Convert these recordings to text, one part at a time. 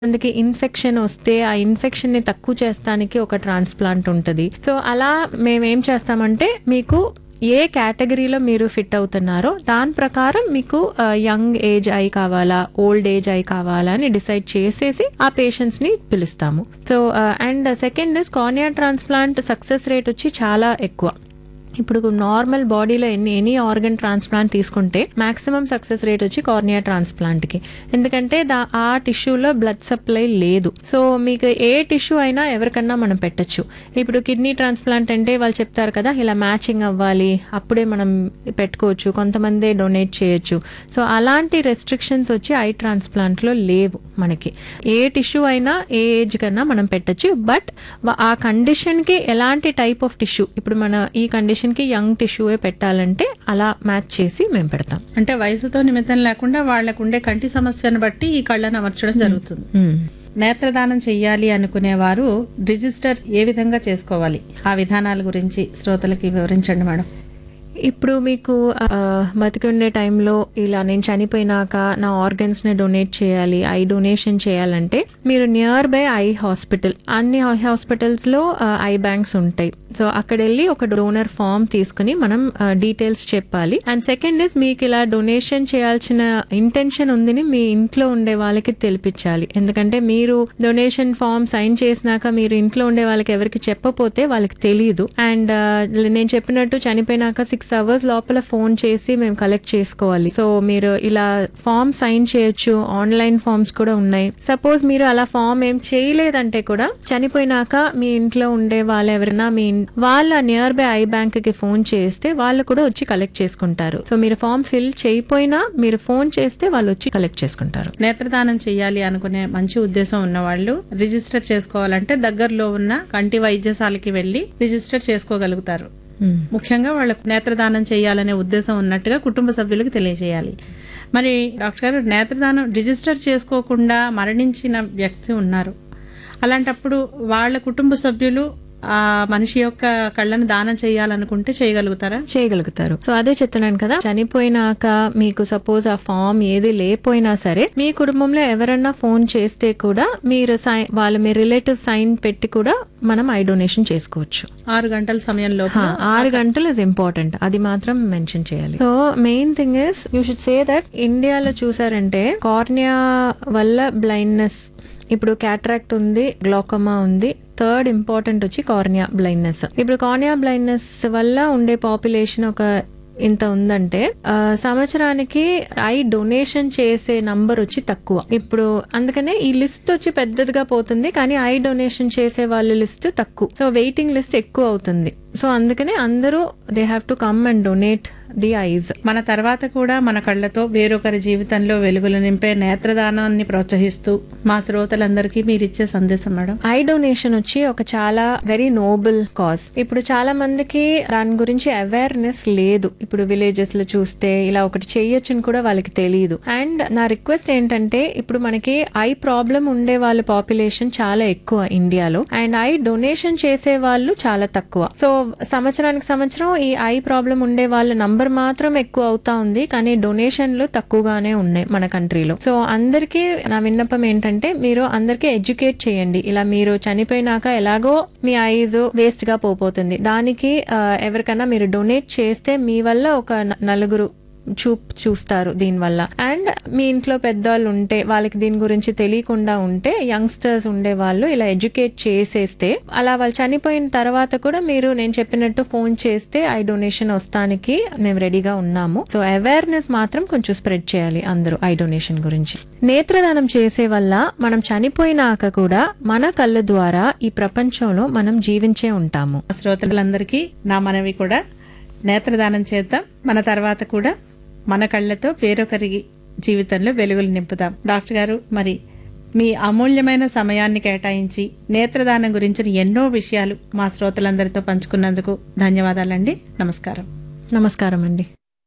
అందుకే ఇన్ఫెక్షన్ వస్తే ఆ ఇన్ఫెక్షన్ ని తక్కువ చేస్తానికి ఒక ట్రాన్స్ప్లాంట్ ఉంటుంది సో అలా మేము ఏం చేస్తామంటే మీకు ఏ కేటగిరీలో మీరు ఫిట్ అవుతున్నారో దాని ప్రకారం మీకు యంగ్ ఏజ్ ఐ కావాలా ఓల్డ్ ఏజ్ ఐ కావాలా అని డిసైడ్ చేసేసి ఆ పేషెంట్స్ ని పిలుస్తాము so and second is cornea transplant success rate వచ్చి చాలా ఎక్కువ ఇప్పుడు నార్మల్ బాడీలో ఎన్ని ఎనీ ఆర్గన్ ట్రాన్స్ప్లాంట్ తీసుకుంటే మాక్సిమం సక్సెస్ రేట్ వచ్చి కార్నియా ట్రాన్స్ప్లాంట్ కి ఎందుకంటే దా ఆ టిష్యూలో బ్లడ్ సప్లై లేదు సో మీకు ఏ టిష్యూ అయినా ఎవరికన్నా మనం పెట్టచ్చు ఇప్పుడు కిడ్నీ ట్రాన్స్ప్లాంట్ అంటే వాళ్ళు చెప్తారు కదా ఇలా మ్యాచింగ్ అవ్వాలి అప్పుడే మనం పెట్టుకోవచ్చు కొంతమందే డొనేట్ చేయొచ్చు సో అలాంటి రెస్ట్రిక్షన్స్ వచ్చి ఐ ట్రాన్స్ప్లాంట్ లో లేవు మనకి ఏ టిష్యూ అయినా ఏ ఏజ్ కన్నా మనం పెట్టచ్చు బట్ ఆ కండిషన్ కి ఎలాంటి టైప్ ఆఫ్ టిష్యూ ఇప్పుడు మన ఈ కండిషన్ కి యంగ్ టిష్యూయే పెట్టాలంటే అలా మ్యాచ్ చేసి మేము పెడతాం అంటే వయసుతో నిమిత్తం లేకుండా వాళ్ళకు ఉండే కంటి సమస్యను బట్టి ఈ కళ్ళను అమర్చడం జరుగుతుంది మ్మ్. నేత్రదానం చెయ్యాలి అనుకునేవారు రిజిస్టర్ ఏ విధంగా చేసుకోవాలి ఆ విధానాల గురించి శ్రోతలకి వివరించండి మేడం ఇప్పుడు మీకు ఆ, బతికి ఉండే టైంలో ఇలా నేను చనిపోయినాక నా ఆర్గన్స్ ని డొనేట్ చేయాలి ఐ డొనేషన్ చేయాలంటే మీరు నియర్ బై ఐ హాస్పిటల్ అన్ని హాస్పిటల్స్ లో ఐ బ్యాంక్స్ ఉంటాయి సో అక్కడ వెళ్ళి ఒక డోనర్ ఫామ్ తీసుకుని మనం డీటెయిల్స్ చెప్పాలి అండ్ సెకండ్ ఇస్ మీకు ఇలా డొనేషన్ చేయాల్సిన ఇంటెన్షన్ ఉందని మీ ఇంట్లో ఉండే వాళ్ళకి తెలిపించాలి ఎందుకంటే మీరు డొనేషన్ ఫామ్ సైన్ చేసినాక మీరు ఇంట్లో ఉండే వాళ్ళకి ఎవరికి చెప్పపోతే వాళ్ళకి తెలియదు అండ్ నేను చెప్పినట్టు చనిపోయినాక సిక్స్ అవర్స్ లోపల ఫోన్ చేసి మేము కలెక్ట్ చేసుకోవాలి సో మీరు ఇలా ఫామ్ సైన్ చేయొచ్చు ఆన్లైన్ ఫామ్స్ కూడా ఉన్నాయి సపోజ్ మీరు అలా ఫామ్ ఏం చేయలేదంటే కూడా చనిపోయినాక మీ ఇంట్లో ఉండే వాళ్ళు ఎవరైనా మీ ఇన్- వాళ్ళ నియర్ బై ఐ బ్యాంక్ కి ఫోన్ చేస్తే వాళ్ళు కూడా వచ్చి కలెక్ట్ చేసుకుంటారు సో మీరు ఫామ్ ఫిల్ చేయకపోయినా మీరు ఫోన్ చేస్తే వాళ్ళు వచ్చి కలెక్ట్ చేసుకుంటారు నేత్రదానం చెయ్యాలి అనుకునే మంచి ఉద్దేశం ఉన్న వాళ్ళు రిజిస్టర్ చేసుకోవాలంటే దగ్గరలో ఉన్న కంటి వైద్యశాలకి వెళ్లి రిజిస్టర్ చేసుకోగలుగుతారు మ్మ్. ముఖ్యంగా వాళ్ళకు నేత్రదానం చేయాలనే ఉద్దేశం ఉన్నట్టుగా కుటుంబ సభ్యులకు తెలియజేయాలి మరి డాక్టర్ గారు నేత్రదానం రిజిస్టర్ చేసుకోకుండా మరణించిన వ్యక్తి ఉన్నారు అలాంటప్పుడు వాళ్ళ కుటుంబ సభ్యులు ఆ మనిషి యొక్క కళ్ళను దానం చేయాలనుకుంటే చేయగలుగుతారా చేయగలుగుతారు సో అదే చెప్తున్నాను కదా చనిపోయినాక మీకు సపోజ్ ఆ ఫామ్ ఏది లేకపోయినా సరే మీ కుటుంబంలో ఎవరన్నా ఫోన్ చేస్తే కూడా మీరు సై- వాళ్ళ మీ రిలేటివ్ సైన్ పెట్టి కూడా మనం ఐ డొనేషన్ చేసుకోవచ్చు ఆరు గంటల సమయంలో హా, ఆరు గంటలు ఇస్ ఇంపార్టెంట్ అది మాత్రం మెన్షన్ చేయాలి so main thing is you should say that ఇండియాలో చూసారంటే కార్నియా వల్ల బ్లైండ్నెస్ ఇప్పుడు క్యాట్రాక్ట్ ఉంది గ్లోకమా ఉంది థర్డ్ ఇంపార్టెంట్ వచ్చి కార్నియా బ్లైండ్నెస్ ఇప్పుడు కార్నియా బ్లైండ్నెస్ వల్ల ఉండే పాపులేషన్ ఒక ఇంత ఉందంటే ఆ, సంవత్సరానికి ఐ డొనేషన్ చేసే నంబర్ వచ్చి తక్కువ ఇప్పుడు అందుకనే ఈ లిస్ట్ వచ్చి పెద్దదిగా పోతుంది కానీ ఐ డొనేషన్ చేసే వాళ్ళ లిస్ట్ తక్కువ సో వెయిటింగ్ లిస్ట్ ఎక్కువ అవుతుంది సో అందుకనే అందరూ they have to come and donate the eyes మన తర్వాత కూడా మన కళ్ళతో వేరొకరి జీవితంలో వెలుగులు నింపే నేత్రదానాన్ని ప్రోత్సహిస్తూ మా శ్రోతలందరికీ మీరు ఇచ్చే సందేశం మేడం ఐ డొనేషన్ వచ్చి ఒక చాలా వెరీ నోబుల్ కాజ్ ఇప్పుడు చాలా మందికి దాని గురించి అవేర్నెస్ లేదు ఇప్పుడు విలేజెస్ లో చూస్తే ఇలా ఒకటి చేయొచ్చని కూడా వాళ్ళకి తెలియదు అండ్ నా రిక్వెస్ట్ ఏంటంటే ఇప్పుడు మనకి ఐ ప్రాబ్లం ఉండే వాళ్ళ పాపులేషన్ చాలా ఎక్కువ ఇండియాలో అండ్ ఐ డొనేషన్ చేసే వాళ్ళు చాలా తక్కువ సో సంవత్సరానికి సంవత్సరం ఈ ఐ ప్రాబ్లం ఉండే వాళ్ళ నంబర్ మాత్రం ఎక్కువ అవుతా ఉంది కానీ డొనేషన్లు తక్కువగానే ఉన్నాయి మన కంట్రీలో సో అందరికీ నా విన్నపం ఏంటంటే మీరు అందరికీ ఎడ్యుకేట్ చేయండి ఇలా మీరు చనిపోయినాక ఎలాగో మీ ఐజ్ వేస్ట్ గా పోపోతుంది దానికి ఆ, ఎవరికైనా మీరు డొనేట్ చేస్తే మీ వల్ల ఒక న- నలుగురు చూప్ చూస్తారు దీనివల్ల అండ్ మీ ఇంట్లో పెద్దవాళ్ళు ఉంటే వాళ్ళకి దీని గురించి తెలియకుండా ఉంటే యంగ్స్టర్స్ ఉండే వాళ్ళు ఇలా ఎడ్యుకేట్ చేసేస్తే అలా వాళ్ళు చనిపోయిన తర్వాత కూడా మీరు నేను చెప్పినట్టు ఫోన్ చేస్తే ఐ డొనేషన్ వస్తానికి మేము రెడీగా ఉన్నాము సో అవేర్నెస్ మాత్రం కొంచెం స్ప్రెడ్ చేయాలి అందరూ ఐ డొనేషన్ గురించి నేత్రదానం చేసే వల్ల మనం చనిపోయినాక కూడా మన కళ్ళ ద్వారా ఈ ప్రపంచంలో మనం జీవించే ఉంటాము శ్రోతలందరికీ నా మనవి కూడా నేత్రదానం చేద్దాం మన తర్వాత కూడా మన కళ్ళతో వేరొకరి జీవితంలో వెలుగులు నింపుదాం డాక్టర్ గారు మరి మీ అమూల్యమైన సమయాన్ని కేటాయించి నేత్రదానం గురించిన ఎన్నో విషయాలు మా శ్రోతలందరితో పంచుకున్నందుకు ధన్యవాదాలండి నమస్కారం నమస్కారం అండి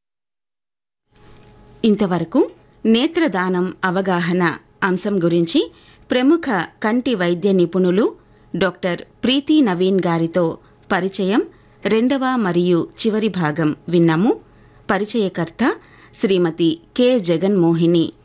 ఇంతవరకు నేత్రదానం అవగాహన అంశం గురించి ప్రముఖ కంటి వైద్య నిపుణులు డాక్టర్ ప్రీతి నవీన్ గారితో పరిచయం రెండవ మరియు చివరి భాగం విన్నాము పరిచయకర్త శ్రీమతి కె జగన్మోహిని